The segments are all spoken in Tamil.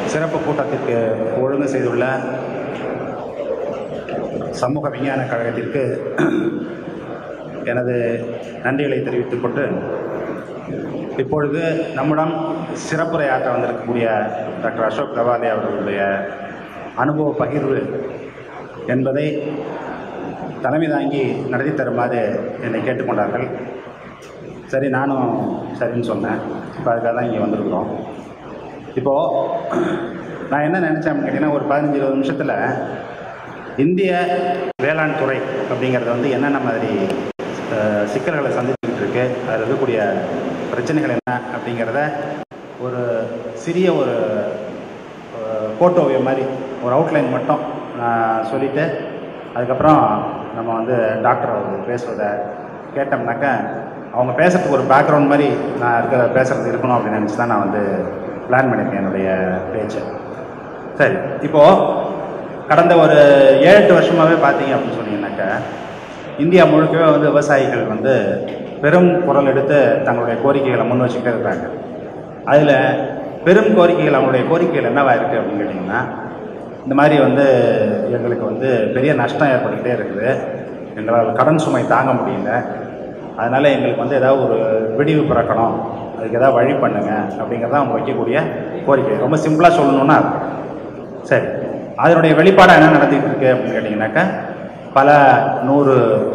சிறப்பு கூட்டத்திற்கு ஒழுங்கு செய்துள்ள சமூக விஞ்ஞான கழகத்திற்கு எனது நன்றிகளை தெரிவித்துக் கொண்டு இப்பொழுது நம்மிடம் சிறப்புரையாற்ற வந்திருக்கக்கூடிய டாக்டர் அசோக் கவாலே அவர்களுடைய அனுபவ பகிர்வு என்பதை தலைமை தாங்கி நடத்தி தருமாறு என்னை கேட்டுக்கொண்டார்கள் சரி நானும் சரின்னு சொன்னேன் இப்போ அதுக்காக தான் இங்கே வந்திருக்கிறோம் இப்போது நான் என்ன நினச்சேன் அப்படின்னு கேட்டிங்கன்னா ஒரு பதினஞ்சு இருபது நிமிஷத்தில் இந்திய வேளாண் துறை அப்படிங்கிறது வந்து என்னென்ன மாதிரி அஹ், சிக்கல்களை சந்திச்சுக்கிட்டு இருக்கு அதில் இருக்கக்கூடிய பிரச்சனைகள் என்ன அப்படிங்கிறத ஒரு சிறிய ஒரு அஹ், கோட்டோவியம் மாதிரி ஒரு அவுட்லைன் மட்டும் நான் சொல்லிவிட்டு அதுக்கப்புறம் நம்ம வந்து டாக்டர் அவர் பேசுவதை கேட்டோம்னாக்கா அவங்க பேசுறதுக்கு ஒரு பேக்ரவுண்ட் மாதிரி நான் இருக்கிற பேசுறது இருக்கணும் அப்படின்னு நினச்சி தான் நான் வந்து பிளான் பண்ணியிருக்கேன் என்னுடைய பேச்சை சரி இப்போது கடந்த ஒரு ஏழு எட்டு வருஷமாகவே பார்த்தீங்க அப்படின்னு சொன்னீங்கன்னாக்கா இந்தியா முழுக்கவே வந்து விவசாயிகள் வந்து பெரும் குரல் எடுத்து தங்களுடைய கோரிக்கைகளை முன் வச்சுக்கிட்டே இருக்காங்க அதில் பெரும் கோரிக்கைகள் அவங்களுடைய கோரிக்கைகள் என்னவா இருக்குது அப்படின்னு கேட்டிங்கன்னா இந்த மாதிரி வந்து எங்களுக்கு வந்து பெரிய நஷ்டம் ஏற்பட்டுக்கிட்டே இருக்குது எங்களால் கடன் சுமை தாங்க முடியல அதனால் எங்களுக்கு வந்து ஏதாவது ஒரு விடிவு பிறக்கணும் அதுக்கு ஏதாவது வழி பண்ணுங்க அப்படிங்கிறத அவங்க வைக்கக்கூடிய கோரிக்கை ரொம்ப சிம்பிளாக சொல்லணும்னா அது. சரி அதனுடைய வெளிப்பாடாக என்ன நடத்திட்டு இருக்கு அப்படின்னு கேட்டிங்கனாக்கா பல நூறு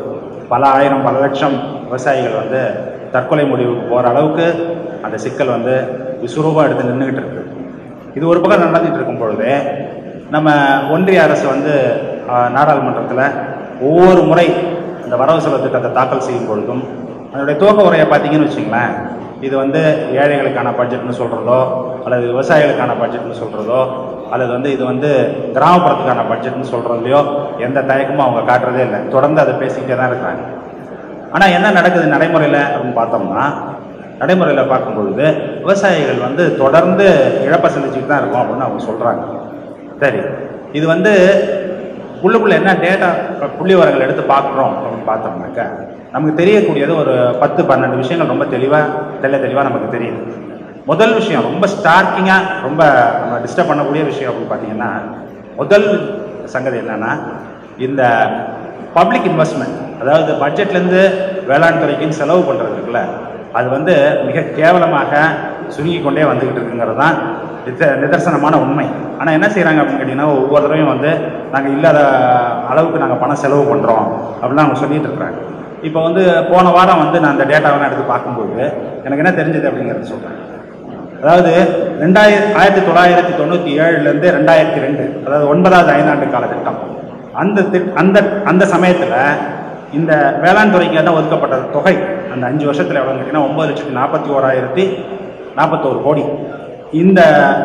பல ஆயிரம் பல லட்சம் விவசாயிகள் வந்து தற்கொலை முடிவுக்கு போகிற அளவுக்கு அந்த சிக்கல் வந்து விசுரூபம் எடுத்து நின்றுக்கிட்டு இருக்கு இது ஒரு பக்கம் நடந்துட்டு இருக்கும் பொழுது நம்ம ஒன்றிய அரசு வந்து நாடாளுமன்றத்தில் ஒவ்வொரு முறை இந்த வரவு செலவு திட்டத்தை தாக்கல் செய்யும் பொழுதும் அதனுடைய துவக்க உரையை பார்த்தீங்கன்னு வச்சுங்களேன் இது வந்து ஏழைகளுக்கான பட்ஜெட்னு சொல்கிறதோ அல்லது விவசாயிகளுக்கான பட்ஜெட்னு சொல்கிறதோ அல்லது வந்து இது வந்து கிராமப்புறத்துக்கான பட்ஜெட்னு சொல்கிறதுலையோ எந்த தயக்கமும் அவங்க காட்டுறதே இல்லை தொடர்ந்து அதை பேசிக்கிட்டே தான் இருக்கிறாங்க ஆனால் என்ன நடக்குது நடைமுறையில் அப்படின்னு பார்த்தோம்னா நடைமுறையில் பார்க்கும்பொழுது விவசாயிகள் வந்து தொடர்ந்து இழப்பை சந்திச்சுட்டு தான் இருக்கும் அப்படின்னு அவங்க சொல்கிறாங்க சரி இது வந்து உள்ளுக்குள்ள என்ன டேட்டா புள்ளி வரங்கள் எடுத்து பார்க்குறோம் அப்படின்னு பார்த்தோம்னாக்கா நமக்கு தெரியக்கூடியது ஒரு பத்து பன்னெண்டு விஷயங்கள் ரொம்ப தெளிவாக தெல்ல தெளிவாக நமக்கு தெரியுது முதல் விஷயம் ரொம்ப ஸ்டார்டிங்காக ரொம்ப நம்ம டிஸ்டர்ப் பண்ணக்கூடிய விஷயம் அப்படின்னு பார்த்தீங்கன்னா முதல் சங்கதி என்னன்னா இந்த பப்ளிக் இன்வெஸ்ட்மெண்ட் அதாவது பட்ஜெட்லேருந்து வேளாண் துறைக்குன்னு செலவு பண்ணுறது இருக்குல்ல அது வந்து மிக கேவலமாக சுருங்கி கொண்டே வந்துக்கிட்டு இருக்குங்கிறது தான் நித- நிதர்சனமான உண்மை ஆனால் என்ன செய்கிறாங்க அப்படின்னு கேட்டிங்கன்னா ஒவ்வொரு தடவையும் வந்து நாங்கள் இல்லாத அளவுக்கு நாங்கள் பணம் செலவு பண்ணுறோம் அப்படிலாம் அவங்க சொல்லிட்டு இருக்கிறாங்க இப்போ வந்து போன வாரம் வந்து நான் அந்த டேட்டாவெல்லாம் எடுத்து பார்க்கும்போது எனக்கு என்ன தெரிஞ்சது அப்படிங்கிறத சொல்கிறேன் அதாவது ரெண்டாயிரத்தி ஆயிரத்தி தொள்ளாயிரத்தி தொண்ணூற்றி ஏழுலேருந்து ரெண்டாயிரத்தி ரெண்டு அதாவது ஒன்பதாவது ஐந்தாண்டு கால திட்டம் அந்த திட் அந்த அந்த சமயத்தில் இந்த வேளாண் துறைக்கு என்ன ஒதுக்கப்பட்ட தொகை அந்த அஞ்சு வருஷத்தில் எவ்வளோன்னு கேட்டிங்கன்னா ஒம்பது லட்சத்தி நாற்பத்தி ஓராயிரத்தி நாற்பத்தோரு கோடி இந்த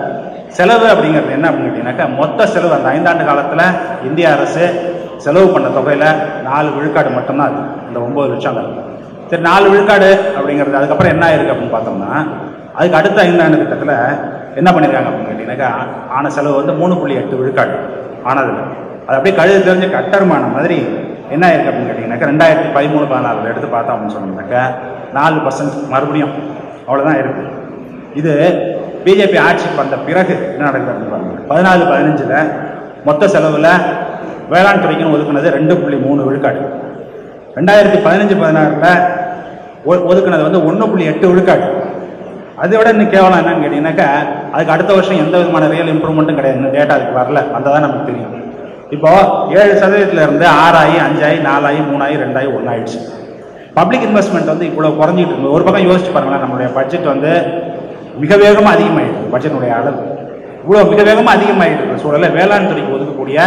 செலவு அப்படிங்கிறது என்ன அப்படின்னு கேட்டிங்கனாக்கா மொத்த செலவு அந்த ஐந்தாண்டு காலத்தில் இந்திய அரசு செலவு பண்ண தொகையில் நாலு விழுக்காடு மட்டும்தான் அது இந்த ஒம்பது லட்சம் சரி நாலு விழுக்காடு அப்படிங்கிறது அதுக்கப்புறம் என்ன ஆயிருக்கு அப்படின்னு பார்த்தோம்னா அதுக்கு அடுத்த ஐந்தாண்டு திட்டத்தில் என்ன பண்ணியிருக்காங்க அப்படின்னு கேட்டிங்கனாக்கா ஆன செலவு வந்து மூணு புள்ளி எட்டு விழுக்காடு ஆனதில் அது அப்படியே கழுது தெரிஞ்ச கட்டருமான மாதிரி என்ன ஆயிருக்கு அப்படின்னு கேட்டிங்கனாக்கா ரெண்டாயிரத்தி பதிமூணு பதினாலில் எடுத்து பார்த்தோம் அப்படின்னு சொன்னோம்னாக்கா நாலு பர்சன்ட் மறுபடியும் அவ்வளோதான் இருக்குது இது பிஜேபி ஆட்சிக்கு வந்த பிறகு என்ன நடக்குது அப்படின்னு பாருங்க பதினாலு பதினஞ்சில் மொத்த செலவில் வேளாண் துறைக்குன்னு ஒதுக்குனது ரெண்டு புள்ளி மூணு விழுக்காடு ரெண்டாயிரத்தி பதினஞ்சு பதினாறில் ஒதுக்குனது வந்து ஒன்று புள்ளி எட்டு விழுக்காடு அதை விட இன்னும் கேவலம் என்னன்னு கேட்டிங்கனாக்கா அதுக்கு அடுத்த வருஷம் எந்த விதமான ரியல் இம்ப்ரூவ்மெண்ட்டும் கிடையாது இன்னும் டேட்டா அதுக்கு வரல வந்தால் தான் நமக்கு தெரியும் இப்போ ஏழு சதவீதத்துல இருந்து ஆறாயி அஞ்சாயி நாலாயி மூணாயி ரெண்டாயி ஒன்றாயிடுச்சு பப்ளிக் இன்வெஸ்ட்மெண்ட் வந்து இவ்வளோ குறைஞ்சிட்டு இருக்கு ஒரு பக்கம் யோசிச்சு பாருங்களேன் நம்மளுடைய பட்ஜெட் வந்து மிக வேகமாக அதிகமாகிட்டு இருக்கு பட்ஜெட்டுடைய அளவு இவ்வளோ மிக வேகமாக அதிகமாகிட்டு இருக்கிற சூழலில் வேளாண் துறைக்கு ஒதுக்கக்கூடிய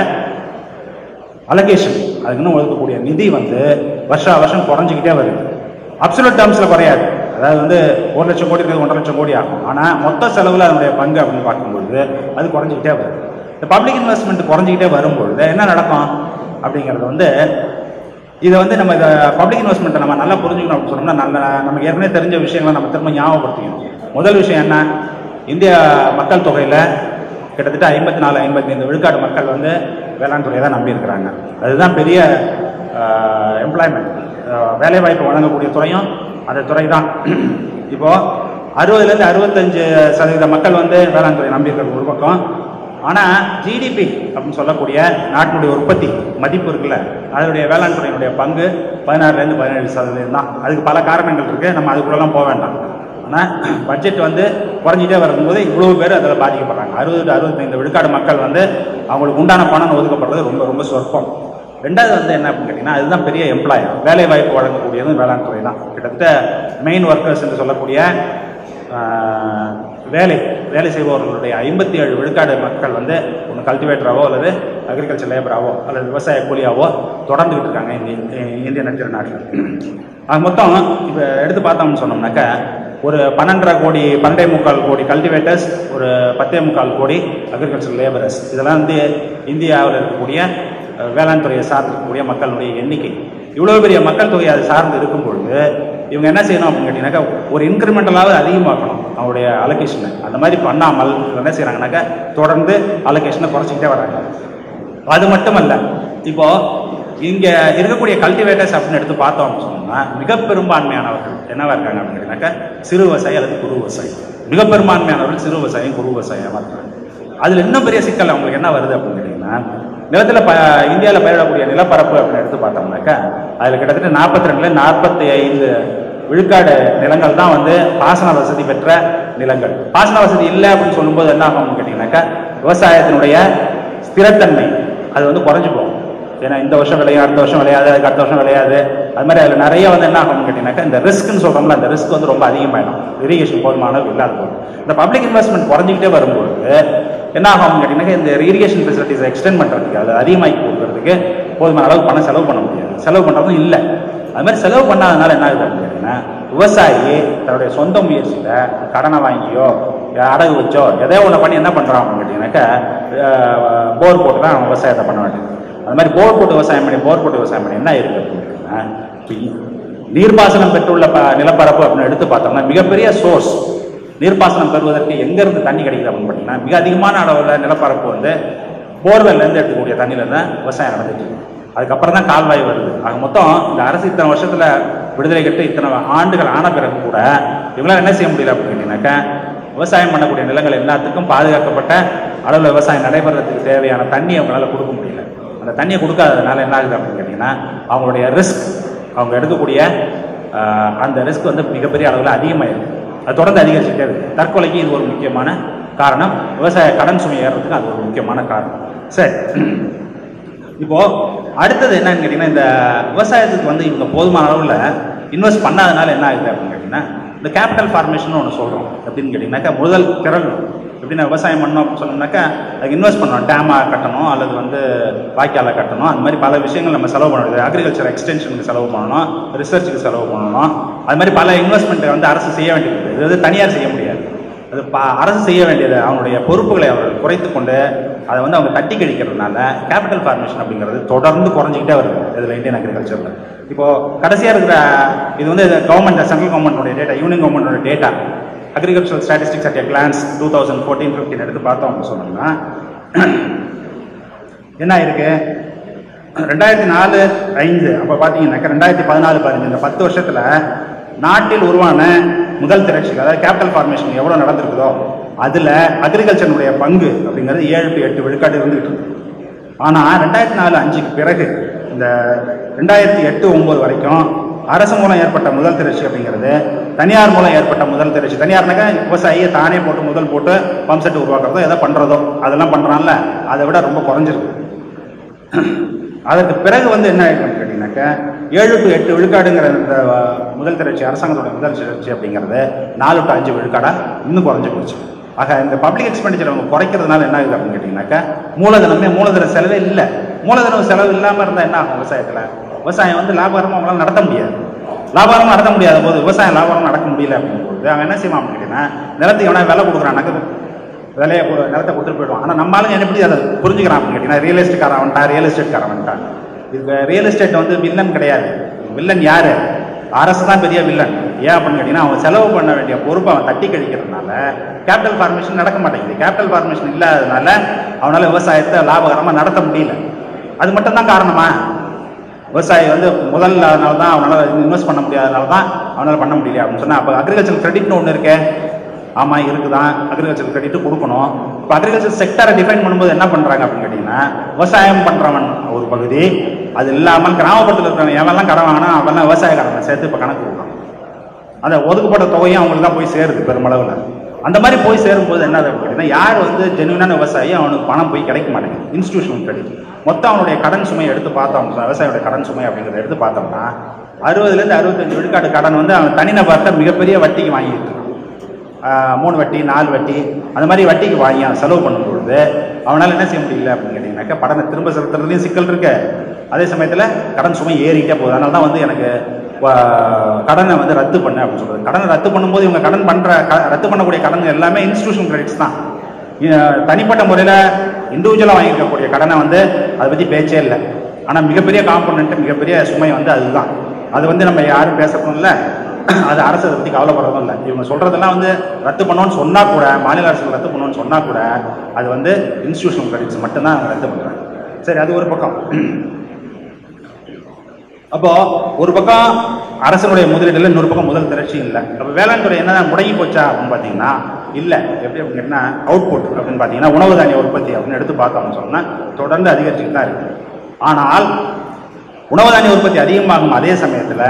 அலகேஷன் அதுக்குன்னு ஒதுக்கக்கூடிய நிதி வந்து வருஷா வருஷம் குறைஞ்சிக்கிட்டே வருது அப்சல்யூட் டேர்ம்ஸில் குறையாது அதாவது வந்து ஒரு லட்சம் கோடி இருக்குது ஒன்றரை லட்சம் கோடி ஆகும் ஆனால் மொத்த செலவில் அதனுடைய பங்கு அப்படின்னு பார்க்கும்பொழுது அது குறைஞ்சிக்கிட்டே வருது இந்த பப்ளிக் இன்வெஸ்ட்மெண்ட் குறைஞ்சிக்கிட்டே வரும்பொழுது என்ன நடக்கும் அப்படிங்கிறது வந்து இதை வந்து நம்ம இதை பப்ளிக் இன்வெஸ்ட்மெண்ட்டை நம்ம நல்லா புரிஞ்சுக்கணும் அப்படின்னு சொன்னோம்னா நல்ல நமக்கு ஏற்கனவே தெரிஞ்ச விஷயங்களை நம்ம திரும்ப ஞாபகப்படுத்திக்கணும் முதல் விஷயம் என்ன இந்திய மக்கள் தொகையில் கிட்டத்தட்ட ஐம்பத்தி நாலு ஐம்பத்தி ஐந்து விழுக்காடு மக்கள் வந்து வேளாண் துறையை தான் நம்பி இருக்கிறாங்க அதுதான் பெரிய எம்ப்ளாய்மெண்ட் வேலைவாய்ப்பு வழங்கக்கூடிய துறையும் அந்த துறை தான் இப்போ அறுபதுலேருந்து அறுபத்தஞ்சு சதவீத மக்கள் வந்து வேளாண் துறை நம்பியிருக்கிறது ஒரு பக்கம் ஆனால் ஜிடிபி அப்படின்னு சொல்லக்கூடிய நாட்டினுடைய உற்பத்தி மதிப்பு இருக்குல்ல அதனுடைய வேளாண் துறையினுடைய பங்கு பதினாறுலேருந்து பதினேழு சதவீதம் தான் அதுக்கு பல காரணங்கள் இருக்குது நம்ம அதுக்குள்ளெல்லாம் போக வேண்டாம் ஆனால் பட்ஜெட் வந்து குறைஞ்சிட்டே வரும்போது இவ்வளோ பேர் அதில் பாதிக்கப்படுறாங்க அறுபது டு அறுபத்தைந்து விழுக்காடு மக்கள் வந்து அவங்களுக்கு உண்டான பணம் ஒதுக்கப்படுறது ரொம்ப ரொம்ப சொற்பம் ரெண்டாவது வந்து என்ன அப்படின்னு கேட்டிங்கன்னா அதுதான் பெரிய எம்ப்ளாயர் வேலை வாய்ப்பு வழங்கக்கூடியதும் வேளாண் துறை தான் கிட்டத்தட்ட மெயின் ஒர்க்கர்ஸ் என்று சொல்லக்கூடிய ஆஹ், வேலை வேலை செய்பவர்களுடைய ஐம்பத்தி ஏழு விழுக்காடு மக்கள் வந்து ஒன்று கல்டிவேட்டராவோ அல்லது அக்ரிகல்ச்சர் லேபராவோ அல்லது விவசாய கூலியாவோ தொடர்ந்துகிட்டு இருக்காங்க இந்திய இந்திய நட்சத்திர நாட்டில் அது மொத்தம் இப்போ எடுத்து பார்த்தோம்னு சொன்னோம்னாக்கா ஒரு பன்னெண்டரை கோடி பன்னெண்டே முக்கால் கோடி கல்டிவேட்டர்ஸ் ஒரு பத்தே முக்கால் கோடி அக்ரிகல்ச்சர் லேபரர்ஸ் இதெல்லாம் வந்து இந்தியாவில் இருக்கக்கூடிய அஹ், வேளாண் துறையை சார்ந்து இருக்கக்கூடிய மக்களுடைய எண்ணிக்கை இவ்வளோ பெரிய மக்கள் தொகை அது சார்ந்து இருக்கும் பொழுது இவங்க என்ன செய்யணும் அப்படின்னு கேட்டிங்கனாக்கா ஒரு இன்க்ரிமெண்டலாவது அதிகமாக்கணும் அவங்களுடைய அலோகேஷனை அந்த மாதிரி பண்ணாமல் இவங்க என்ன செய்கிறாங்கனாக்கா தொடர்ந்து அலோகேஷனை குறைச்சிக்கிட்டே வராங்க அது மட்டுமல்ல இப்போ இங்க இருக்கக்கூடிய கல்டிவேட்டர்ஸ் அப்படின்னு எடுத்து பார்த்தோம் அப்படின்னு சொன்னோம்னா மிக பெரும்பான்மையானவர்கள் என்னவா இருக்காங்க அப்படின்னு கேட்டீங்கன்னாக்கா சிறு விவசாயி அல்லது குறு விவசாயி மிக பெரும்பான்மையானவர்கள் சிறு விவசாயம் குறு விவசாயமா இருக்காங்க அதுல இன்னும் பெரிய சிக்கல் அவங்களுக்கு என்ன வருது அப்படின்னு கேட்டீங்கன்னா நிலத்துல ப இந்தியாவில் பயிரிடக்கூடிய நிலப்பரப்பு அப்படின்னு எடுத்து பார்த்தோம்னாக்கா அதுல கிட்டத்தட்ட நாற்பத்தி ரெண்டுல நாற்பத்தி ஐந்து விழுக்காடு நிலங்கள் தான் வந்து பாசன வசதி பெற்ற நிலங்கள் பாசன வசதி இல்லை அப்படின்னு சொல்லும்போது என்ன ஆகும் அப்படின்னு கேட்டீங்கன்னாக்கா விவசாயத்தினுடைய ஸ்திரத்தன்மை அது வந்து குறைஞ்சு போகும் ஏன்னா இந்த வருஷம் விளையாது அடுத்த வருஷம் விளையாது அதுக்கு அடுத்த வருஷம் விளையாது அது மாதிரி அதில் நிறைய வந்து என்ன ஆகும்னு கேட்டீங்கன்னாக்கா இந்த ரிஸ்க்னு சொல்கிறோம்ல அந்த ரிஸ்க் வந்து ரொம்ப அதிகமாயிடும் இரிகேஷன் போதுமான அளவு இல்லாத போகும் இந்த பப்ளிக் இன்வெஸ்ட்மெண்ட் குறைஞ்சிக்கிட்டே வரும்போது என்ன ஆகும் அப்படின்னு கேட்டீங்கன்னா இந்த இரிகேஷன் ஃபெசிலிட்டிஸை எக்ஸ்டெண்ட் பண்ணுறதுக்கு அதை அதிகமாக்கி கொடுக்கறதுக்கு போதுமான அளவு பணம் செலவு பண்ண முடியாது செலவு பண்ணுறதும் இல்லை அது மாதிரி செலவு பண்ணாதனால என்ன ஆகுது அப்படின்னு கேட்டீங்கன்னா விவசாயி தன்னுடைய சொந்த முயற்சியில் கடனை வாங்கியோ அடகு வச்சோ எதையோ ஒன்று பண்ணி என்ன பண்ணுறான் அப்படின்னு கேட்டிங்கன்னாக்கா போர் போட்டு தான் அவன் விவசாயத்தை பண்ண வேண்டியது அது மாதிரி போர் போட்டு விவசாயம் பண்ணி போர் போட்டு விவசாயம் பண்ணி என்ன இருக்கு அப்படின்னு கேட்டிங்கன்னா இப்ப நீர்ப்பாசனம் பெற்றுள்ள ப நிலப்பரப்பு அப்படின்னு எடுத்து பார்த்தோம்னா மிகப்பெரிய சோர்ஸ் நீர்ப்பாசனம் பெறுவதற்கு எங்கேருந்து தண்ணி கிடைக்குது அப்படின்னு பார்த்தீங்கன்னா மிக அதிகமான அளவில் நிலப்பரப்பு வந்து போர்வெல்லேருந்து எடுக்கக்கூடிய தண்ணியில தான் விவசாயம் நடந்துட்டு இருக்கு அதுக்கப்புறம் தான் கால்வாய் வருது ஆக மொத்தம் இந்த அரசு இத்தனை வருஷத்துல விடுதலை கட்டு இத்தனை ஆண்டுகள் ஆன பிறகு கூட இவங்களால என்ன செய்ய முடியல அப்படின்னு கேட்டீங்கன்னாக்கா விவசாயம் பண்ணக்கூடிய நிலங்கள் எல்லாத்துக்கும் பாதுகாக்கப்பட்ட அளவில் விவசாயம் நடைபெறதுக்கு தேவையான தண்ணி அவங்களால கொடுக்க முடியல அந்த தண்ணியை கொடுக்காததுனால என்ன ஆகுது அப்படின்னு கேட்டிங்கன்னா அவங்களுடைய ரிஸ்க் அவங்க எடுக்கக்கூடிய ஆஹ், அந்த ரிஸ்க் வந்து மிகப்பெரிய அளவில் அதிகமாயிருக்கு அது தொடர்ந்து அதிகரிச்சுட்டே இருக்கு தற்கொலைக்கு இது ஒரு முக்கியமான காரணம் விவசாய கடன் சுமை ஏறுறதுக்கு அது ஒரு முக்கியமான காரணம் சரி இப்போ அடுத்தது என்னன்னு கேட்டிங்கன்னா இந்த விவசாயத்துக்கு வந்து இவங்க போதுமான அளவில் இன்வெஸ்ட் பண்ணாதனால என்ன ஆகுது அப்படின்னு கேட்டிங்கன்னா இந்த கேபிட்டல் ஃபார்மேஷன் ஒன்று சொல்கிறோம் எப்படின்னு கேட்டிங்கனாக்கா முதல் திறன் எப்படின்னா விவசாயம் பண்ணோம் அப்படின்னு சொன்னோம்னாக்கா அதுக்கு இன்வெஸ்ட் பண்ணணும் டேமாக கட்டணும் அல்லது வந்து வாய்க்காலை கட்டணும் அந்த மாதிரி பல விஷயங்கள் நம்ம செலவு பண்ண வேண்டியது அக்ரிகல்ச்சர் எக்ஸ்டென்ஷனுக்கு செலவு பண்ணணும் ரிசர்ச்சுக்கு செலவு பண்ணணும் அது மாதிரி பல இன்வெஸ்ட்மெண்ட்டை வந்து அரசு செய்ய வேண்டியது இது வந்து தனியார் செய்ய முடியாது அது ப அரசு செய்ய வேண்டியது அவனுடைய பொறுப்புகளை அவர்கள் குறைத்து கொண்டு அதை வந்து அவங்க தட்டி கழிக்கிறதுனால கேபிட்டல் ஃபார்மேஷன் அப்படிங்கிறது தொடர்ந்து குறைஞ்சிக்கிட்டே வருது இதில் இந்தியன் அக்ரிகல்ச்சரில் இப்போ கடைசியாக இருக்கிற இது வந்து கவர்மெண்ட் சென்ட்ரல் கவர்மெண்ட்டோட டேட்டா யூனியன் கவர்மெண்டோட data agricultural statistics at a glance two thousand fourteen fifteen எடுத்து பார்த்தோம் அப்படின்னு சொன்னோம்னா என்ன ஆயிருக்கு ரெண்டாயிரத்தி நாலு ஐந்து அப்போ பார்த்தீங்கன்னாக்கா ரெண்டாயிரத்தி பதினாலு பதினஞ்சு இந்த பத்து வருஷத்தில் நாட்டில் உருவான முதல் திரட்சிகள் அதாவது கேபிட்டல் ஃபார்மேஷன் எவ்வளோ நடந்திருக்குதோ அதில் அக்ரிகல்ச்சருடைய பங்கு அப்படிங்கிறது ஏழு டு எட்டு விழுக்காடு இருந்துகிட்டு இருக்கு ஆனால் ரெண்டாயிரத்தி நாலு அஞ்சுக்கு பிறகு இந்த ரெண்டாயிரத்தி எட்டு ஒம்பது வரைக்கும் அரசு மூலம் ஏற்பட்ட முதல் திரட்சி அப்படிங்கிறது தனியார் மூலம் ஏற்பட்ட முதல் திரட்சி தனியார்னாக்கா விவசாயியை தானே போட்டு முதல் போட்டு பம்ப் செட் உருவாக்குறதோ எதோ பண்ணுறதோ அதெல்லாம் பண்ணுறான்ல அதை விட ரொம்ப குறைஞ்சிருக்கு அதற்கு பிறகு வந்து என்ன ஆயிருக்குன்னு கேட்டிங்கனாக்கா ஏழு டு எட்டு விழுக்காடுங்கிற இந்த அஹ், முதல் திரட்சி அரசாங்கத்தோட முதல் திரட்சி அப்படிங்கிறது நாலு டு அஞ்சு விழுக்காடா இன்னும் குறைஞ்சு போச்சு ஆக இந்த பப்ளிக் எக்ஸ்பெண்டிச்சர் அவங்க குறைக்கிறதுனால என்ன ஆகுது அப்படின்னு கேட்டிங்கனாக்கா மூலதனமே மூலதன செலவே இல்லை மூலதன செலவு இல்லாமல் இருந்தால் என்ன ஆகும் விவசாயத்தில் விவசாயம் வந்து லாபகரமாக அவங்களால நடத்த முடியாது லாபகரமாக நடத்த முடியாத போது விவசாயம் லாபகரம் நடக்க முடியல அப்படிங்கும்போது அவன் என்ன செய்வான் அப்படின்னு கேட்டிங்கன்னா நிலத்துக்கு எவனா விலை கொடுக்குறான்னாக்க விலையை கொடு- நிலத்தை கொடுத்துட்டு போயிடுவான் ஆனால் நம்ம ஆளுங்க எப்படி அதை புரிஞ்சுக்கிறான் அப்படின்னு கேட்டிங்கன்னா ரியல் எஸ்டேட்காரன் வந்துட்டான் ரியல் எஸ்டேட்காரன் வந்துட்டான் இது ரியல் எஸ்டேட் வந்து வில்லன் கிடையாது வில்லன் யாரு அரசு தான் பெரிய வில்லன் ஏன் அப்படின்னு கேட்டிங்கன்னா அவன் செலவு பண்ண வேண்டிய பொறுப்பை அவன் தட்டி கழிக்கிறதுனால கேபிட்டல் ஃபார்மேஷன் நடக்க மாட்டேங்குது கேபிட்டல் ஃபார்மேஷன் இல்லாததுனால அவனால விவசாயத்தை லாபகரமாக நடத்த முடியல அது மட்டும்தான் காரணமா விவசாயி வந்து முதல் அதனால தான் அவனால் இன்வெஸ்ட் பண்ண முடியாதனால தான் அவனால் பண்ண முடியல அப்படின்னு சொன்னால் அப்போ அக்ரிகல்ச்சர் கிரெடிட்னு ஒன்று இருக்கே ஆமாம் இருக்குதான் அக்ரிகல்ச்சர் கிரெடிட் கொடுக்கணும் இப்போ அக்ரிகல்ச்சர் செக்டரை டிஃபைன் பண்ணும்போது என்ன பண்ணுறாங்க அப்படின்னு கேட்டிங்கன்னா விவசாயம் பண்ணுறவன் ஒரு பகுதி அது இல்லாமல் கிராமப்புறத்தில் இருக்கிறவன் எவெல்லாம் கடன் வாங்கினா அவெல்லாம் விவசாய கடனை சேர்த்து இப்போ கணக்கு கொடுக்குறான் அந்த ஒதுக்கப்பட்ட தொகையும் அவங்களுக்கு தான் போய் சேருது பெருமளவில் அந்த மாதிரி போய் சேரும்போது என்ன ஆகுது அப்படின்னா யார் வந்து ஜென்யூனான விவசாயி அவனுக்கு பணம் போய் கிடைக்க மாட்டேங்குது இன்ஸ்டியூஷனல் கிரெடிட் மொத்தம் அவனுடைய கடன் சுமையை எடுத்து பார்த்தோம் விவசாயியோட கடன் சுமை அப்படிங்கிறத எடுத்து பார்த்தோம்னா அறுபதுலேருந்து அறுபத்தஞ்சு விழுக்காடு கடன் வந்து அவன் தனிநபர்கிட்ட மிகப்பெரிய வட்டிக்கு வாங்கிட்டு இருக்கான் ஆஹ் மூணு வட்டி நாலு வட்டி அந்த மாதிரி வட்டிக்கு வாங்கி அவன் செலவு பண்ணும்பொழுது அவனால் என்ன செய்ய முடியல அப்படின்னு கேட்டிங்கனாக்கா படனை திரும்ப செலுத்துறதுலையும் சிக்கல் இருக்கு அதே சமயத்தில் கடன் சுமை ஏறிக்கிட்டே போகுது அதனால தான் வந்து எனக்கு வா- கடனை வந்து ரத்து பண்ணு அப்படின்னு சொல்றது கடனை ரத்து பண்ணும்போது இவங்க கடன் பண்ணுற ரத்து பண்ணக்கூடிய கடன் எல்லாமே இன்ஸ்டியூஷன் கிரெடிட்ஸ் தான் இ- தனிப்பட்ட முறையில் இண்டிவிஜுவலாக வாங்கியிருக்கக்கூடிய கடனை வந்து அதை பற்றி பேச்சே இல்லை ஆனால் மிகப்பெரிய காம்பனண்ட் மிகப்பெரிய சுமை வந்து அதுதான் அது வந்து நம்ம யாரும் பேசணும் இல்லை அது அரசு அதை பற்றி கவலைப்படுறதும் இல்லை இவங்க சொல்றதெல்லாம் வந்து ரத்து பண்ணோன்னு சொன்னா கூட மாநில அரசு ரத்து பண்ணோன்னு சொன்னா கூட அது வந்து இன்ஸ்டியூஷனல் கிரெடிட்ஸ் மட்டும்தான் அவங்க ரத்து பண்றாங்க சரி அது ஒரு பக்கம் அப்போ ஒரு பக்கம் அரசனுடைய முதலீடுல இன்னொரு பக்கம் முதல் திரட்சி இல்லை அப்போ வேளாண் துறை என்ன முடங்கி போச்சா அப்படின்னு பார்த்தீங்கன்னா இல்லை எப்படி அப்படின்னு கேட்டிங்கன்னா அவுட்புட் அப்படின்னு பார்த்தீங்கன்னா உணவு தானிய உற்பத்தி அப்படின்னு எடுத்து பார்த்தோம்னு சொன்னா தொடர்ந்து அதிகரிச்சுட்டு தான் இருக்கு ஆனால் உணவு தானிய உற்பத்தி அதிகமாகும் அதே சமயத்தில்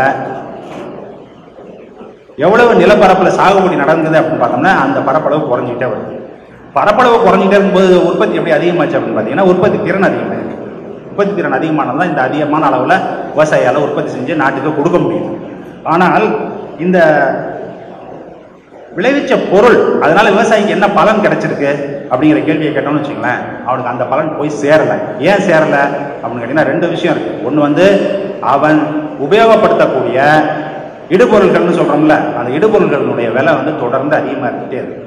எவ்வளவு நிலப்பரப்புல சாகுபடி நடந்தது அப்படின்னு பார்த்தோம்னா அந்த பரப்பளவு குறைஞ்சிக்கிட்டே வருது பரப்பளவு குறைஞ்சிட்டே இருக்கும்போது உற்பத்தி எப்படி அதிகமாச்சு அப்படின்னு பார்த்தீங்கன்னா உற்பத்தி திறன் அதிகமாயிருக்கு உற்பத்தி திறன் அதிகமானது தான் இந்த அதிகமான அளவில் விவசாயியால் உற்பத்தி செஞ்சு நாட்டுக்கு கொடுக்க முடியும் ஆனால் இந்த விளைவிச்ச பொருள் அதனால விவசாயிக்கு என்ன பலன் கிடைச்சிருக்கு அப்படிங்கிற கேள்வியை கேட்டோம்னு வச்சுங்களேன் அவனுக்கு அந்த பலன் போய் சேரலை ஏன் சேரலை அப்படின்னு கேட்டீங்கன்னா ரெண்டு விஷயம் இருக்கு ஒன்று வந்து அவன் உபயோகப்படுத்தக்கூடிய இடுபொருள்கள்னு சொல்றோம்ல அந்த இடுபொருள்களுடைய விலை வந்து தொடர்ந்து அதிகமாக இருந்துகிட்டே இருக்கு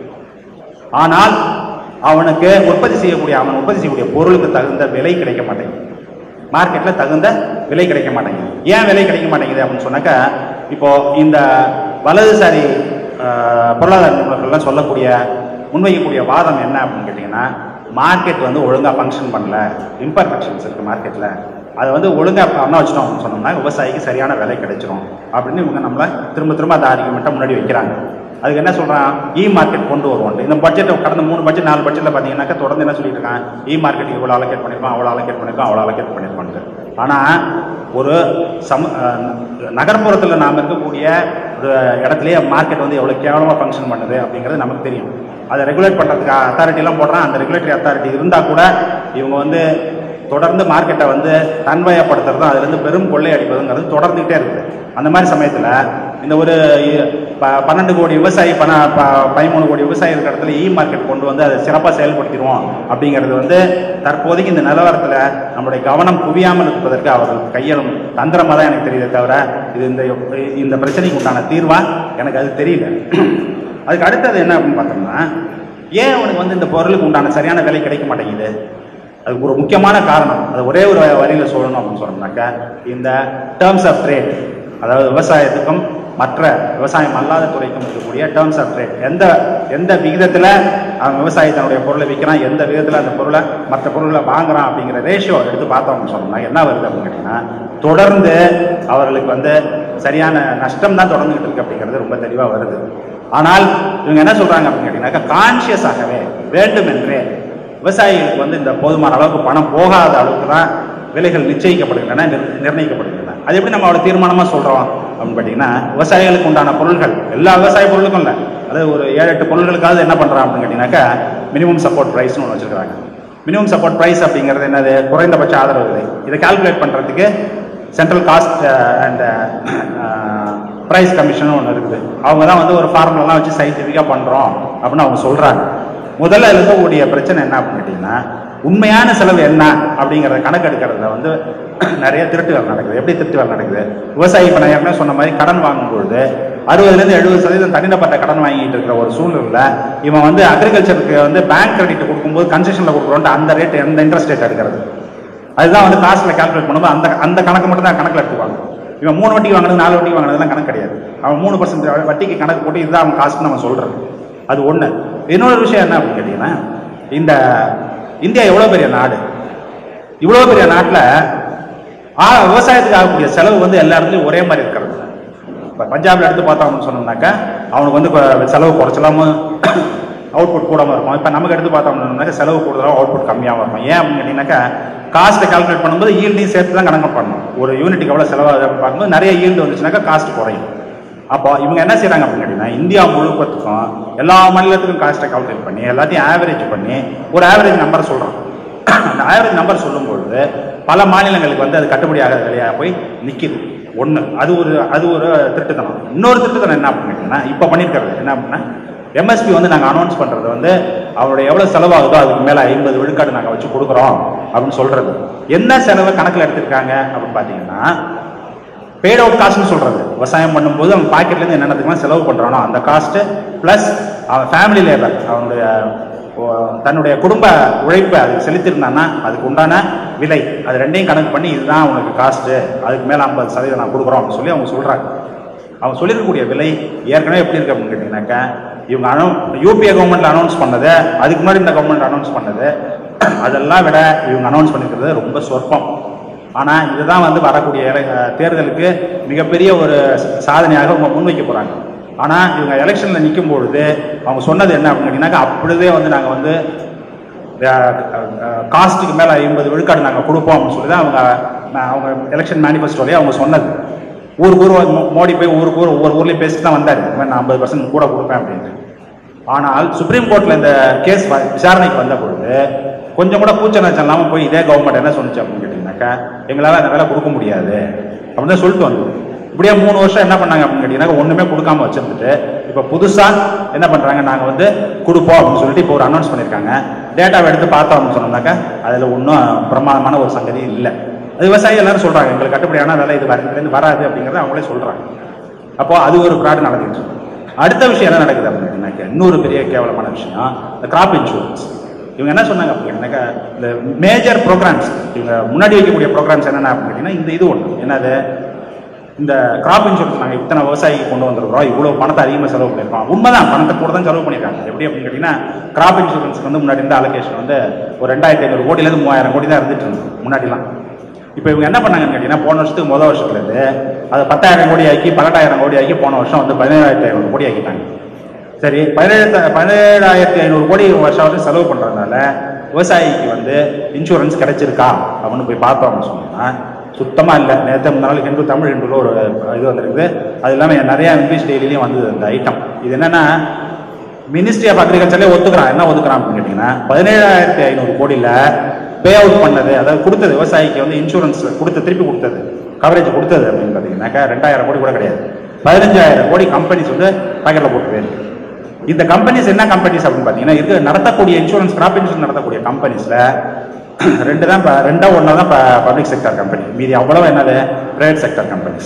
ஆனால் அவனுக்கு உற்பத்தி செய்யக்கூடிய அவன் உற்பத்தி செய்யக்கூடிய பொருளுக்கு தகுந்த விலை கிடைக்க மாட்டேங்குது மார்க்கெட்டில் தகுந்த விலை கிடைக்க மாட்டேங்குது ஏன் விலை கிடைக்க மாட்டேங்குது அப்படின்னு சொன்னாக்கா இப்போ இந்த வலதுசாரி ஆஹ், பொருளாதார நிபுணர்கள்லாம் சொல்லக்கூடிய முன்வைக்கக்கூடிய வாதம் என்ன அப்படின்னு கேட்டிங்கன்னா மார்க்கெட் வந்து ஒழுங்காக ஃபங்க்ஷன் பண்ணல இம்பர்ஃபெக்ஷன்ஸ் இருக்குது மார்க்கெட்டில் அதை வந்து ஒழுங்காக பண்ண வச்சிட்டோம் அப்படின்னு சொன்னோம்னா விவசாயிக்கு சரியான விலை கிடைச்சிரும் அப்படின்னு இவங்க நம்மளை திரும்ப திரும்ப அந்த ஆர்குமெண்ட்டை முன்னாடி வைக்கிறாங்க அதுக்கு என்ன சொல்றான் இ மார்க்கெட் கொண்டு வருவோம் இந்த பட்ஜெட் கடந்த மூணு பட்ஜெட் நாலு பட்ஜெட்ல பாத்தீங்கன்னாக்கா தொடர்ந்து என்ன சொல்லிட்டு இருக்கான் இ மார்க்கெட் இவ்வளவு அலோகேட் பண்ணிருக்கோம் அவ்வளவு அலோகேட் பண்ணிருக்கோம் அவ்வளவு அலோகேட் பண்ணிருக்கோம் ஆனா ஒரு சம அஹ் நகர்ப்புறத்துல நாம இருக்கக்கூடிய ஒரு இடத்துலயே மார்க்கெட் வந்து எவ்வளவு கேவலமா ஃபங்க்ஷன் பண்ணுது அப்படிங்கிறது நமக்கு தெரியும் அதை ரெகுலேட் பண்றதுக்கு அத்தாரிட்டி எல்லாம் போடுறான் அந்த ரெகுலேட்டரி அத்தாரிட்டி இருந்தா கூட இவங்க வந்து தொடர்ந்து மார்க்கெட்டை வந்து தன்வயப்படுத்துறதும் அதுலேருந்து பெரும் கொள்ளை அடிப்பதுங்கிறது தொடர்ந்துகிட்டே இருக்குது அந்த மாதிரி சமயத்தில் இந்த ஒரு இ- ப- பன்னெண்டு கோடி விவசாயி பண ப- பதிமூணு கோடி விவசாயி இருக்கிற இடத்துல இ மார்க்கெட் கொண்டு வந்து அதை சிறப்பாக செயல்படுத்திடுவோம் அப்படிங்கிறது வந்து தற்போதைக்கு இந்த நிலவரத்தில் நம்முடைய கவனம் குவியாமல் இருப்பதற்கு அவர்கள் கையெழும் தந்திரமாக தான் எனக்கு தெரியுதே தவிர இது இந்த இந்த பிரச்சனைக்கு உண்டான தீர்வா எனக்கு அது தெரியல அதுக்கு அடுத்தது என்ன அப்படின்னு பார்த்தோம்னா ஏன் அவனுக்கு வந்து இந்த பொருளுக்கு உண்டான சரியான விலை கிடைக்க மாட்டேங்குது அதுக்கு ஒரு முக்கியமான காரணம் அது ஒரே ஒரு வரியில சொல்லணும் அப்படின்னு சொன்னோம்னாக்கா இந்த டேர்ம்ஸ் ஆஃப் ட்ரேட் அதாவது விவசாயத்துக்கும் மற்ற விவசாயம் அல்லாத துறைக்கும் இருக்கக்கூடிய டேர்ம்ஸ் ஆஃப் ட்ரேட் எந்த எந்த விகிதத்தில் அவன் விவசாயி தன்னுடைய பொருளை விற்கிறான் எந்த விகிதத்தில் அந்த பொருளை மற்ற பொருளை வாங்குறான் அப்படிங்கிற ரேஷியோ எடுத்து பார்த்தோம் அப்படின்னு சொன்னோம்னா என்ன வருது அப்படின்னு கேட்டிங்கன்னா தொடர்ந்து அவர்களுக்கு வந்து சரியான நஷ்டம் தான் தொடர்ந்துகிட்டு இருக்கு அப்படிங்கிறது ரொம்ப தெளிவாக வருது ஆனால் இவங்க என்ன சொல்றாங்க அப்படின்னு கேட்டீங்கன்னாக்கா கான்சியஸாகவே வேண்டுமென்றே விவசாயிகளுக்கு வந்து இந்த போதுமான அளவுக்கு பணம் போகாத அளவுக்கு தான் விலைகள் நிச்சயிக்கப்படுகின்றன நிர்- நிர்ணயிக்கப்படுகின்றன அது எப்படி நம்ம அவ்வளோ தீர்மானமாக சொல்கிறோம் அப்படின்னு பார்த்தீங்கன்னா விவசாயிகளுக்கு உண்டான பொருட்கள் எல்லா விவசாய பொருளுக்கும் இல்லை அதாவது ஒரு ஏழு எட்டு பொருட்களுக்காவது என்ன பண்ணுறான் அப்படின்னு கேட்டிங்கன்னாக்கா மினிமம் சப்போர்ட் ப்ரைஸ்னு ஒன்று வச்சிருக்காங்க மினிமம் சப்போர்ட் ப்ரைஸ் அப்படிங்கிறது என்னது குறைந்தபட்ச ஆதரவு விலை இதை கால்குலேட் பண்ணுறதுக்கு central cost and price commission ஒன்று இருக்குது அவங்க தான் வந்து ஒரு ஃபார்முலாம் வச்சு சயின்டிஃபிக்காக பண்ணுறோம் அப்படின்னு அவங்க சொல்கிறாங்க முதல்ல இதுல இருக்கக்கூடிய பிரச்சனை என்ன அப்படின்னு கேட்டிங்கன்னா உண்மையான செலவு என்ன அப்படிங்கிறத கணக்கெடுக்கிறதுல வந்து நிறைய திருட்டு வேலை நடக்குது எப்படி திருட்டு வேலை நடக்குது விவசாயி இப்போ நான் ஏற்கனவே சொன்ன மாதிரி கடன் வாங்கும்பொழுது அறுபதுலேருந்து எழுபது சதவீதம் தனிப்பட்ட கடன் வாங்கிட்டு இருக்கிற ஒரு சூழ்நிலை இவன் வந்து அக்ரிகல்ச்சருக்கு வந்து பேங்க் கிரெடிட் கொடுக்கும்போது கன்செஷனில் கொடுக்குறோன்ட்டு அந்த ரேட் எந்த இன்ட்ரெஸ்ட் ரேட் எடுக்கிறது அதுதான் வந்து காஸ்ட்ல கால்குலேட் பண்ணும்போது அந்த அந்த கணக்கு மட்டும் தான் கணக்கில் எடுத்துக்குவாங்க இவன் மூணு வட்டி வாங்கினது நாலு வட்டி வாங்கினதுலாம் கணக்கு கிடையாது அவன் மூணு பர்சன்ட் வட்டிக்கு கணக்கு போட்டு இதுதான் அவன் காஸ்ட்னு நம்ம சொல்றது அது ஒண்ணு இன்னொரு விஷயம் என்ன அப்படின்னு கேட்டீங்கன்னா இந்த இந்தியா எவ்வளவு பெரிய நாடு இவ்வளவு பெரிய நாட்டில் ஆ விவசாயத்துக்கு ஆகக்கூடிய செலவு வந்து எல்லா இடத்துலையும் ஒரே மாதிரி இருக்கிறது இப்போ பஞ்சாப்ல எடுத்து பார்த்தோம்னு சொன்னோம்னாக்கா அவனுக்கு வந்து கொ- செலவு குறைச்சலாம அவுட்புட் கூடாம இருக்கும் இப்போ நமக்கு எடுத்து பார்த்தோம்னாக்கா செலவு கூடுதலாக அவுட்புட் கம்மியாகவும் இருக்கும் ஏன் அப்படின்னு கேட்டிங்கனாக்கா காஸ்ட்டை கால்குலேட் பண்ணும்போது ஈல்டையும் சேர்த்து தான் கணக்கு பண்ணணும் ஒரு யூனிட்டுக்கு எவ்வளோ செலவாகுது அப்படின்னு பார்க்கும்போது நிறைய ஈல்டு வந்துச்சுனாக்கா காஸ்ட் குறையும் அப்போ இவங்க என்ன செய்றாங்க அப்படின்னு கேட்டீங்கன்னா இந்தியா முழுக்கத்துக்கும் எல்லா மாநிலத்துக்கும் காஸ்ட்டை கால்குலேட் பண்ணி எல்லாத்தையும் ஆவரேஜ் பண்ணி ஒரு ஆவரேஜ் நம்பர் சொல்றாங்க அந்த ஆவரேஜ் நம்பர் சொல்லும்பொழுது பல மாநிலங்களுக்கு வந்து அது கட்டுப்படி ஆகாத விலையாக போய் நிக்குது ஒண்ணு அது ஒரு அது ஒரு திருட்டுத்தனம் இன்னொரு திருட்டுத்தனம் என்ன அப்படின்னு கேட்டீங்கன்னா இப்போ பண்ணியிருக்கிறது என்ன அப்படின்னா எம்எஸ்பி வந்து நாங்கள் அனௌன்ஸ் பண்றது வந்து அவருடைய எவ்வளவு செலவாகுதோ அதுக்கு மேல ஐம்பது விழுக்காடு நாங்கள் வச்சு கொடுக்குறோம் அப்படின்னு சொல்றது என்ன செலவை கணக்கில் எடுத்திருக்காங்க அப்படின்னு பார்த்தீங்கன்னா பெய்ட் அவுட் காஸ்ட்னு சொல்றது விவசாயம் பண்ணும்போது அவன் பாக்கெட்ல இருந்து என்னென்னத்துக்குலாம் செலவு பண்றானோ அந்த காஸ்ட் பிளஸ் அவன் ஃபேமிலி லேபர் அவனுடைய ஓ, தன்னுடைய குடும்ப உழைப்பை அதுக்கு செலுத்திருந்தான்னா அதுக்கு உண்டான விலை அது ரெண்டையும் கணக்கு பண்ணி இதுதான் உனக்கு காஸ்ட் அதுக்கு மேல ஐம்பது சதவீதம் நான் கொடுக்குறோம் அப்படின்னு சொல்லி அவங்க சொல்றாங்க அவங்க சொல்லியிருக்கக்கூடிய விலை ஏற்கனவே எப்படி இருக்கு அப்படின்னு கேட்டீங்கன்னாக்கா இவங்க அனௌ யூபிஏ கவர்மெண்ட்ல அனௌன்ஸ் பண்ணது அதுக்கு முன்னாடி இந்த கவர்மெண்ட் அனௌன்ஸ் பண்ணது அதெல்லாம் விட இவங்க அனௌன்ஸ் பண்ணிருக்கிறது ரொம்ப சொற்பம் ஆனா இதுதான் வந்து வரக்கூடிய எல- அஹ் தேர்தலுக்கு மிகப்பெரிய ஒரு சாதனையாக அவங்க முன்வைக்க போறாங்க ஆனா இவங்க எலெக்ஷன்ல நிற்கும் பொழுது அவங்க சொன்னது என்ன அப்படின்னு கேட்டீங்கன்னாக்கா அப்படியே வந்து நாங்க வந்து காஸ்ட்டுக்கு மேல ஐம்பது விழுக்காடு நாங்க கொடுப்போம் அப்படின்னு சொல்லி தான் அவங்க அஹ், அவங்க எலெக்ஷன் மேனிஃபெஸ்டோலயே அவங்க சொன்னது ஊருக்கு ஊர் மோ- மோடி போய் ஊருக்கு ஊர் ஒவ்வொரு ஊர்லயும் பேசிட்டு தான் வந்தாரு இந்த மாதிரி நான் ஐம்பது பர்சன்ட் கூட கொடுப்பேன் அப்படின்ட்டு ஆனால் சுப்ரீம் கோர்ட்ல இந்த கேஸ் விசாரணைக்கு வந்த பொழுது கொஞ்சம் கூட கூச்ச நச்சம் இல்லாம போய் இதே கவர்மெண்ட் என்ன சொன்னுச்சு அப்படின்னு கேட்டீங்கன்னாக்கா எங்களால அந்த வேலை கொடுக்க முடியாது அப்படின்னு தான் சொல்லிட்டு வந்தோம் இப்படியே மூணு வருஷம் என்ன பண்ணாங்க அப்படின்னு கேட்டீங்கன்னா ஒண்ணுமே கொடுக்காம வச்சிருந்துட்டு இப்ப புதுசா என்ன பண்றாங்க நாங்க வந்து கொடுப்போம் அப்படின்னு சொல்லிட்டு இப்போ ஒரு அனௌன்ஸ் பண்ணிருக்காங்க டேட்டாவை எடுத்து பார்த்தோம் அப்படின்னு சொன்னோம்னாக்கா அதுல ஒன்றும் பிரமாதமான ஒரு சங்கதி இல்லை அது விவசாயி எல்லாரும் சொல்றாங்க எங்களுக்கு கட்டுப்படியான வேலை இது வர- இதுலேருந்து வராது அப்படிங்கறத அவங்களே சொல்றாங்க அப்போ அது ஒரு ஃப்ராட் நடந்துட்டு இருக்கு. அடுத்த விஷயம் என்ன நடக்குது அப்படின்னாக்க இன்னொரு பெரிய கேவலமான விஷயம் இந்த கிராப் இன்சூரன்ஸ் இவங்க என்ன சொன்னாங்க அப்படின்னாக்கா இந்த மேஜர் ப்ரோக்ராம்ஸ் இவங்க முன்னாடி வைக்கக்கூடிய ப்ரோக்ராம்ஸ் என்னென்ன அப்படின்னு கேட்டீங்கன்னா இந்த இது ஒன்று என்னது இந்த கிராப் இன்சூரன்ஸ் நாங்கள் இத்தனை விவசாயிக்கு கொண்டு வந்திருக்கிறோம் இவ்வளோ பணத்தை அதிகமாக செலவு பண்ணியிருக்கோம் உண்மைதான் பணத்தை கூட தான் செலவு பண்ணியிருக்காங்க எப்படி அப்படின்னு கேட்டிங்கன்னா கிராப் இன்சூரன்ஸ்க்கு வந்து முன்னாடி இருந்த அலோகேஷன் வந்து ஒரு ரெண்டாயிரத்தி ஐநூறு கோடியிலேருந்து மூவாயிரம் கோடி தான் இருந்துட்டு இருந்தது முன்னாடிலாம் இப்போ இவங்க என்ன பண்ணாங்கன்னு கேட்டீங்கன்னா போன வருஷத்துக்கு முதல் வருஷத்துலேருந்து அதை பத்தாயிரம் கோடி ஆக்கி பன்னெண்டாயிரம் கோடி ஆக்கி போன வருஷம் வந்து பதினேழாயிரத்தி ஐநூறு கோடி ஆக்கிட்டாங்க சரி பதினேழு பதினேழாயிரத்தி ஐநூறு கோடி வருஷம் வருஷம் செலவு பண்ணுறதுனால விவசாயிக்கு வந்து இன்சூரன்ஸ் கிடைச்சிருக்கா அப்படின்னு போய் பார்த்தோம் அப்படின்னு சொன்னோம்னா சுத்தமாக இல்லை நேற்று முந்த நாள் ஹிந்து தமிழ் ஹிந்துல ஒரு இது வந்திருக்குது அது இல்லாமல் நிறைய இங்கிலீஷ் டெய்லியும் வந்தது அந்த ஐட்டம் இது என்னன்னா மினிஸ்ட்ரி ஆஃப் அக்ரிகல்ச்சர்லேயே ஒத்துக்கிறான் என்ன ஒத்துக்கிறான் அப்படின்னு கேட்டிங்கன்னா பதினேழாயிரத்தி ஐநூறு கோடியில் பே அவுட் பண்ணது அதாவது கொடுத்தது விவசாயிக்கு வந்து இன்சூரன்ஸ் கொடுத்து திருப்பி கொடுத்தது கவரேஜ் கொடுத்தது அப்படின்னு பார்த்தீங்கன்னாக்கா ரெண்டாயிரம் கோடி கூட கிடையாது பதினஞ்சாயிரம் கோடி கம்பெனிஸ் வந்து பாக்கெட்டில் போட்டு போயிருக்கு இந்த கம்பெனிஸ் என்ன கம்பெனிஸ் அப்படின்னு பார்த்தீங்கன்னா இது நடத்தக்கூடிய இன்சூரன்ஸ் கிராப் இன்சூரன்ஸ் நடத்தக்கூடிய கம்பெனிஸில் ரெண்டு தான் ப- ரெண்டா ஒன்றா தான் பப்ளிக் செக்டர் கம்பெனி மீதி அவ்வளவு என்னது பிரைவேட் செக்டர் கம்பெனிஸ்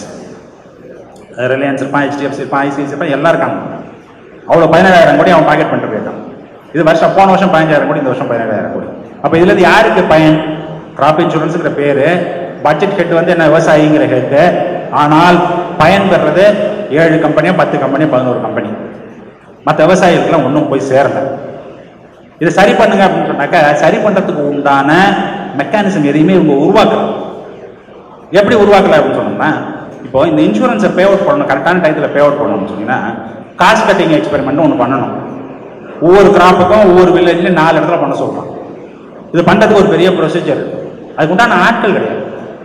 ரிலையன்ஸ் இருப்பான் ஹெச்டிஎஃப்சி இருப்பான் ஐசிஐசி இருப்பான் எல்லாம் இருக்காங்க அவ்வளோ பதினேழாயிரம் கோடி அவன் பாக்கெட் பண்ணிட்டு போயிருக்கான் இது வருஷம் போன வருஷம் பதினஞ்சாயிரம் கோடி இந்த வருஷம் பதினேழாயிரம் கோடி அப்போ இதுல இருந்து யாருக்கு பயன் கிராப் இன்சூரன்ஸுங்கிற பேரு பட்ஜெட் ஹெட் வந்து என்ன விவசாயிங்கிற ஹெட் ஆனால் பயன் பெறது ஏழு கம்பெனியோ பத்து கம்பெனியோ பதினோரு கம்பெனி மற்ற விவசாயிகளுக்கெல்லாம் ஒன்றும் போய் சேரல இதை சரி பண்ணுங்க அப்படின்னு சொன்னாக்கா சரி பண்றதுக்கு உண்டான மெக்கானிசம் எதையுமே இவங்க உருவாக்கல எப்படி உருவாக்கல அப்படின்னு சொன்னோம்னா இப்போ இந்த இன்சூரன்ஸை பே அவுட் பண்ணணும் கரெக்டான டயத்தில் பே அவுட் பண்ணணும்னு சொன்னீங்கன்னா காஸ்ட் கட்டிங் எக்ஸ்பெரிமெண்ட் ஒன்று பண்ணணும் ஒவ்வொரு கிராப்புக்கும் ஒவ்வொரு வில்லேஜ்லையும் நாலு இடத்துல பண்ண சொல்றான் இது பண்றதுக்கு ஒரு பெரிய ப்ரொசீஜர் அதுக்கு உண்டான ஆட்கள் கிடையாது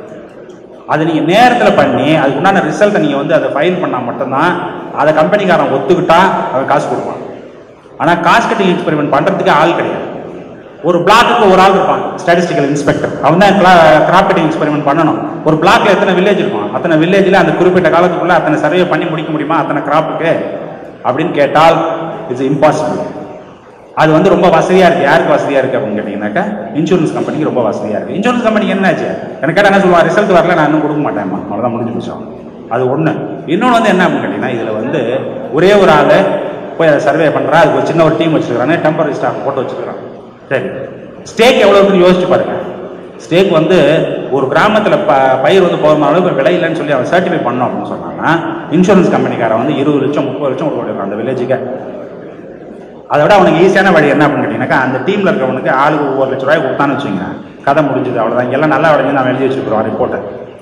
அதை நீங்க நேரத்துல பண்ணி அதுக்கு உண்டான ரிசல்ட்டை நீங்க வந்து அதை ஃபைல் பண்ணா மட்டும்தான் அதை கம்பெனிக்காரன் ஒத்துக்கிட்டா அவன் காசு கொடுப்பான் ஆனா காஸ்ட் கட்டிங் எக்ஸ்பெரிமெண்ட் பண்றதுக்கு ஆள் கிடையாது ஒரு பிளாக்குக்கு ஒரு ஆள் இருப்பான் ஸ்டாட்டிஸ்டிக்கல் இன்ஸ்பெக்டர் அவன் தான் கிராப் கட்டிங் எக்ஸ்பெரிமெண்ட் பண்ணணும் ஒரு பிளாக்ல எத்தனை வில்லேஜ் இருக்கும் அத்தனை வில்லேஜ்ல அந்த குறிப்பிட்ட காலத்துக்குள்ள அத்தனை சர்வே பண்ணி முடிக்க முடியுமா அத்தனை கிராப்புக்கு அப்படின்னு கேட்டால் இட்ஸ் இம்பாசிபிள் அது வந்து ரொம்ப வசதியா இருக்கு யாருக்கு வசதியா இருக்கு அப்படின்னு கேட்டீங்கன்னாக்கா இன்சூரன்ஸ் கம்பெனிக்கு ரொம்ப வசதியா இருக்கு இன்சூரன்ஸ் கம்பெனிக்கு என்னாச்சு எனக்கு கேட்டா என்ன சொல்லுவான் ரிசல்ட் வரல நான் இன்னும் கொடுக்க மாட்டேன்மா அவ்வளவுதான் முடிஞ்சு போச்சோம் அது ஒண்ணு இன்னொன்று வந்து என்ன அப்படின்னு கேட்டீங்கன்னா இதுல வந்து ஒரே ஒரு ஆளு போய் அதை சர்வே பண்றா அதுக்கு ஒரு சின்ன ஒரு டீம் வச்சிருக்காங்க டெம்பரரி ஸ்டாஃப் போட்டு வச்சிருக்கான் சரி ஸ்டேக் எவ்வளவு இருக்குன்னு யோசிச்சு பாருங்க ஸ்டேக் வந்து ஒரு கிராமத்துல ப பயிர் வந்து போகிற அளவுக்கு விலை இல்லைன்னு சொல்லி அவன் சர்டிஃபை பண்ணோம் அப்படின்னு சொன்னாங்கன்னா இன்சூரன்ஸ் கம்பெனிக்காரன் வந்து இருபது லட்சம் முப்பது லட்சம் கொடுக்க அந்த வில்லேஜுக்கு அதை விட அவனுக்கு ஈஸியான வழி என்ன அப்படின்னு கேட்டீங்கன்னாக்கா அந்த டீம்ல இருக்கிறவனுக்கு ஆளுக்கு ஒவ்வொரு லட்ச ரூபாய் கொடுத்தான்னு வச்சுங்க கதை முடிஞ்சது அவ்வளவுதான் எல்லாம் நல்லா விளைஞ்சு நான் எழுதி வச்சிருக்கிறோம் ரிப்போர்ட்டை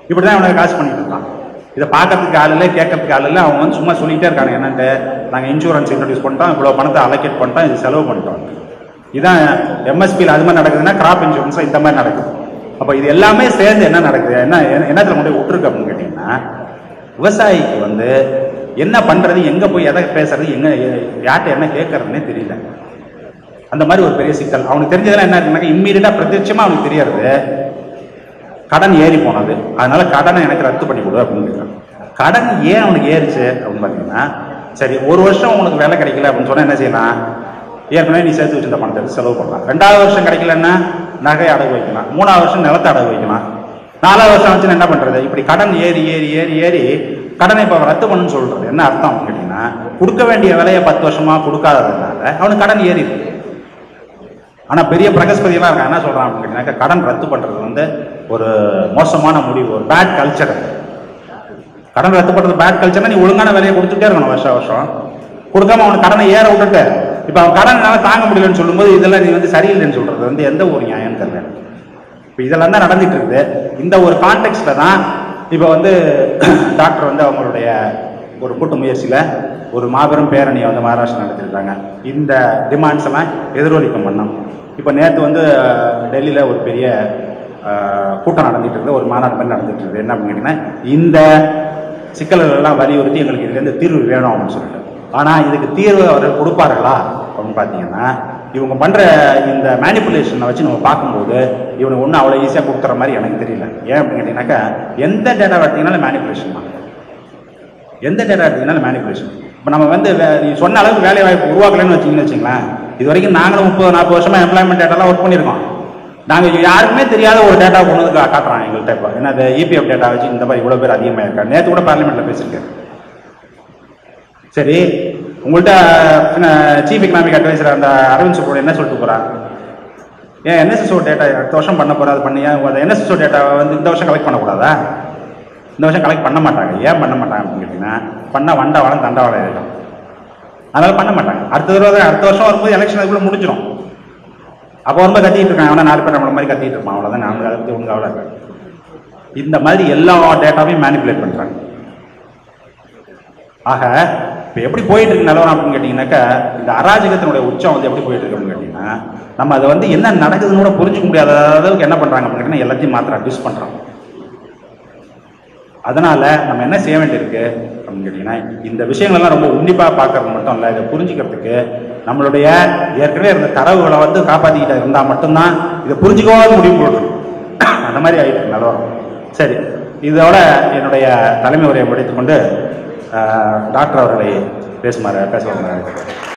இப்படி தான் அவனுக்கு காசு பண்ணிட்டு இருக்கான் இதை பார்க்கறதுக்கு ஆள் இல்லை கேட்கறதுக்கு ஆள் இல்லை அவங்க வந்து சும்மா சொல்லிட்டே இருக்காங்க என்னன்ட்டு நாங்கள் இன்சூரன்ஸ் இன்ட்ரடியூஸ் பண்ணிட்டோம் இவ்வளோ பணத்தை அலோகேட் பண்ணிட்டோம் இது செலவு பண்ணிட்டோம் இதான் எம்எஸ்பியில் அது மாதிரி நடக்குதுன்னா கிராப் இன்சூரன்ஸில் இந்த மாதிரி நடக்குது அப்போ இது எல்லாமே சேர்ந்து என்ன நடக்குது என்ன என்ன- என்னத்துல கொண்டு போய் விட்டுருக்கு அப்படின்னு கேட்டிங்கன்னா விவசாயிக்கு வந்து என்ன பண்றது எங்க போய் எதை பேசுறது எங்க யார்கிட்ட என்ன கேட்கறதுன்னே தெரியல அந்த மாதிரி ஒரு பெரிய சிக்கல் அவனுக்கு தெரிஞ்சதெல்லாம் என்ன இருக்குனாக்கா இம்மீடியட்டா பிரத்யட்சமா அவனுக்கு தெரியாது கடன் ஏறி போனது அதனால கடனை எனக்கு ரத்து பண்ணி கொடு அப்படின்னு கேட்குறான் கடன் ஏன் அவனுக்கு ஏறிச்சு அப்படின்னு பார்த்தீங்கன்னா சரி ஒரு வருஷம் உனக்கு வேலை கிடைக்கல அப்படின்னு சொன்னா என்ன செய்யலாம் ஏற்கனவே நீ சேர்த்து வச்சிருந்த பணத்தை எடுத்து செலவு பண்ணலாம் ரெண்டாவது வருஷம் கிடைக்கலன்னா நகை அடகு வைக்கலாம் மூணாவது வருஷம் நிலத்தை அடகு வைக்கலாம் நாலாவது வருஷம் ஆச்சுன்னா என்ன பண்றது இப்படி கடன் ஏறி ஏறி ஏறி ஏறி கடனை இப்போ ரத்து பண்ணுன்னு சொல்றது என்ன அர்த்தம் அப்படின்னு கேட்டீங்கன்னா கொடுக்க வேண்டிய விலையை பத்து வருஷமா கொடுக்காததுனால அவனுக்கு கடன் ஏறி இருக்கு ஆனா பெரிய பிரகஸ்பதி எல்லாம் இருக்கான் என்ன சொல்றான் அப்படின்னு கேட்டீங்கன்னா கடன் ரத்து பண்றது வந்து ஒரு மோசமான முடிவு ஒரு பேட் கல்ச்சர் கடன் ரத்து பண்றது பேட் கல்ச்சர்னா நீ ஒழுங்கான விலையை கொடுத்துட்டே இருக்கணும் வருஷம் வருஷம் கொடுக்காம அவனுக்கு கடனை ஏற விட்டுட்டு இப்ப அவன் கடன் என்னால தாங்க முடியலன்னு சொல்லும்போது இதெல்லாம் நீ வந்து சரியில்லைன்னு சொல்றது வந்து எந்த ஒரு நியாயம் தெரியல இப்போ இதெல்லாம் தான் நடந்துட்டு இருக்குது இந்த ஒரு கான்டெக்ட்ல தான் இப்போ வந்து டாக்டர் வந்து அவங்களுடைய ஒரு கூட்டு முயற்சியில ஒரு மாபெரும் பேரணியை வந்து மகாராஷ்டிரா நடத்திருக்காங்க இந்த டிமாண்ட்ஸ் எல்லாம் எதிரொலிக்கும் பண்ணோம் இப்போ நேற்று வந்து டெல்லியில் ஒரு பெரிய அஹ், கூட்டம் நடந்துட்டு இருக்குது ஒரு மாநாடு மாதிரி நடந்துட்டு இருக்குது என்ன அப்படின்னு கேட்டீங்கன்னா இந்த சிக்கல்கள் எல்லாம் வலியுறுத்தி எங்களுக்கு இதுலேருந்து தீர்வு வேணும் அப்படின்னு சொல்லிட்டு ஆனால் இதுக்கு தீர்வு அவர்கள் கொடுப்பார்களா அப்படின்னு பார்த்தீங்கன்னா இவங்க பண்ற இந்த மேனிப்புலேஷனை வச்சு நம்ம பார்க்கும்போது இவனுக்கு ஒன்றும் அவ்வளோ ஈஸியாக கொடுக்குற மாதிரி எனக்கு தெரியல ஏன் அப்படின்னு கேட்டீங்கன்னாக்கா எந்த டேட்டா எடுத்தீங்கனாலும் மேனிப்புலேஷன் தான் எந்த டேட்டா எடுத்தீங்கனாலும் மேனிப்புலேஷன் இப்போ நம்ம வந்து வே- நீ சொன்ன அளவுக்கு வேலை வாய்ப்பு உருவாக்கலன்னு வச்சிங்கன்னு வச்சுங்களேன் இது வரைக்கும் நாங்களும் முப்பது நாற்பது வருஷமா எம்ப்ளாய்மெண்ட் டேட்டாலாம் ஒர்க் பண்ணியிருக்கோம் நாங்கள் யாருக்குமே தெரியாத ஒரு டேட்டா கொண்டு வந்து கா- காட்டுறான் எங்கள்கிட்ட இப்போ என்னது இபிஎஃப் டேட்டா வச்சு இந்த மாதிரி இவ்வளோ பேர் அதிகமாக இருக்காங்க நேற்று கூட பார்லிமெண்ட்டில் பேசியிருக்கேன் சரி உங்கள்கிட்ட சீஃப் எக்கனாமிக் அட்வைசர் அந்த அரவிந்த் சுப்ரோட என்ன சொல்லிட்டு போறான் ஏன் என்எஸ்எஸ்ஓ டேட்டா அடுத்த வருஷம் பண்ண போறா அது பண்ணியா அந்த என்எஸ்எஸ்ஓ டேட்டா வந்து இந்த வருஷம் கலெக்ட் பண்ணக்கூடாதா இந்த வருஷம் கலெக்ட் பண்ண மாட்டாங்க ஏன் பண்ண மாட்டாங்க அப்படின்னு கேட்டீங்கன்னா பண்ணா வண்டவாளம் தண்டவாளம் இருக்கும் அதனால பண்ண மாட்டாங்க அடுத்த தடவை அடுத்த வருஷம் வரும்போது எலெக்ஷன் அதுக்குள்ள முடிஞ்சிடும் அப்போ வரும்போது கத்திட்டு இருக்கான் அவனா நாலு பேர் நம்மள மாதிரி கத்திட்டு இருப்பான் அவ்வளோதான் நாம அதை பத்தி ஒன்றும் கவலை இருக்காது இந்த மாதிரி எல்லா டேட்டாவையும் மேனிப்புலேட் பண்றாங்க ஆக இப்போ எப்படி போயிட்டு இருக்கு நிலவரம் அப்படின்னு கேட்டிங்கனாக்கா இந்த அராஜகத்தினுடைய உச்சம் வந்து எப்படி போயிட்டு இருக்கு அப்படின்னு கேட்டிங்கன்னா நம்ம அதை வந்து என்ன நடக்குதுன்னு கூட புரிஞ்சுக்க முடியாத அளவுக்கு என்ன பண்றாங்க அப்படின்னு கேட்டிங்கன்னா எல்லாத்தையும் மாத்திர அட்யூஸ் பண்றாங்க அதனால நம்ம என்ன செய்ய வேண்டியிருக்கு அப்படின்னு கேட்டிங்கன்னா இந்த விஷயங்கள்லாம் ரொம்ப உன்னிப்பா பார்க்கறது மட்டும் இல்லை இதை புரிஞ்சுக்கிறதுக்கு நம்மளுடைய ஏற்கனவே இருந்த தரவுகளை வந்து காப்பாற்றிக்கிட்ட இருந்தால் மட்டும்தான் இதை புரிஞ்சுக்கவே முடிவு போடுறோம் அந்த மாதிரி ஆயிட்டு நிலவரம் சரி இதோட என்னுடைய தலைமை உரையை முடித்துக்கொண்டு ஆஹ், டாக்டர் அவர்களை பேசுமாறு பேசுவாங்க